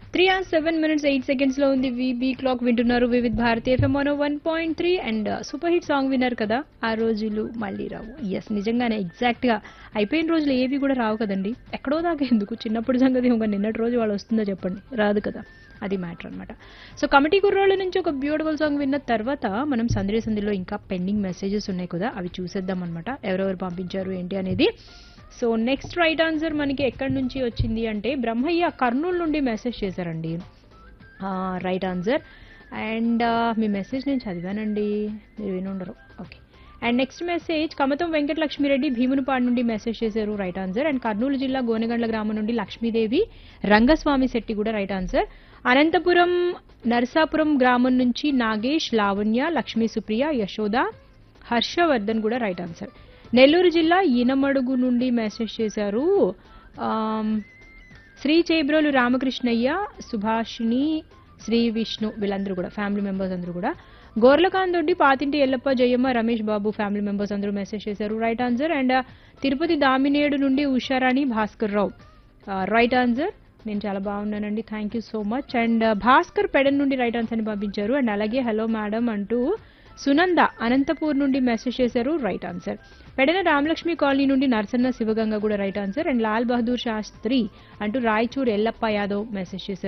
three hours seven minutes eight seconds లో ఉంది VB clock వింటున్నారు Vividh Bharati FM one one point three and super hit song విన్నారు కదా ఆ రోజులు మళ్ళీ రావు ఎస్ నిజంగానే ఎగ్జాక్ట్ గా అయిపోయిన రోజులు ఏవి కూడా రావు కదండి ఎక్కడో దాకా ఎందుకు చిన్నప్పుడు సంగతి ఇంకా నిన్నటి రోజు వాళ్ళు వస్తుందో చెప్పండి రాదు కదా అది మ్యాటర్ అనమాట సో కమిటీ కుర్రోళ్ళ నుంచి ఒక బ్యూటిఫుల్ సాంగ్ విన్న తర్వాత మనం సందడి సందిలో ఇంకా పెండింగ్ మెసేజెస్ ఉన్నాయి కదా అవి చూసేద్దాం అనమాట ఎవరెవరు పంపించారు ఏంటి అనేది సో నెక్స్ట్ రైట్ ఆన్సర్ మనకి ఎక్కడి నుంచి వచ్చింది అంటే బ్రహ్మయ్య కర్నూలు నుండి మెసేజ్ చేశారండి రైట్ ఆన్సర్ అండ్ మీ మెసేజ్ నేను చదివానండి మీరు వినుండరు okay and next message Kamatham Venkatalakshmireddy Bhimunipadu నుండి మెసేజ్ చేశారు రైట్ ఆన్సర్ అండ్ కర్నూలు జిల్లా గోనగండ్ల గ్రామం నుండి లక్ష్మీదేవి రంగస్వామి శెట్టి కూడా రైట్ ఆన్సర్ అనంతపురం నర్సాపురం గ్రామం నుంచి నాగేష్ లావణ్య లక్ష్మీ సుప్రియ యశోద హర్షవర్ధన్ కూడా రైట్ ఆన్సర్ నెల్లూరు జిల్లా ఈనమడుగు నుండి మెసేజ్ చేశారు ఆమ్, శ్రీ చేబ్రోలు రామకృష్ణయ్య సుభాషిణి శ్రీ విష్ణు వీళ్ళందరూ కూడా ఫ్యామిలీ మెంబర్స్ అందరూ కూడా గోర్లకాందొడ్డి పాతింటి ఎల్లప్ప జయమ్మ రమేష్ బాబు ఫ్యామిలీ మెంబర్స్ అందరూ మెసేజ్ చేశారు right answer and Tirupati Damineedu నుండి ఉషారాణి భాస్కర్ రావు రైట్ ఆన్సర్ నేను చాలా బాగున్నానండి thank you so much and Bhaskar Pedana నుండి రైట్ ఆన్సర్ అని పంపించారు అండ్ అలాగే హలో మేడం అంటూ సునంద అనంతపూర్ నుండి మెసేజ్ చేశారు right answer Pedana Ramalakshmi colony నుండి నర్సన్న శివగంగ కూడా right answer and Lal Bahadur Shastri అంటూ రాయచూర్ ఎల్లప్ప యాదవ్ మెసేజ్ చేశారు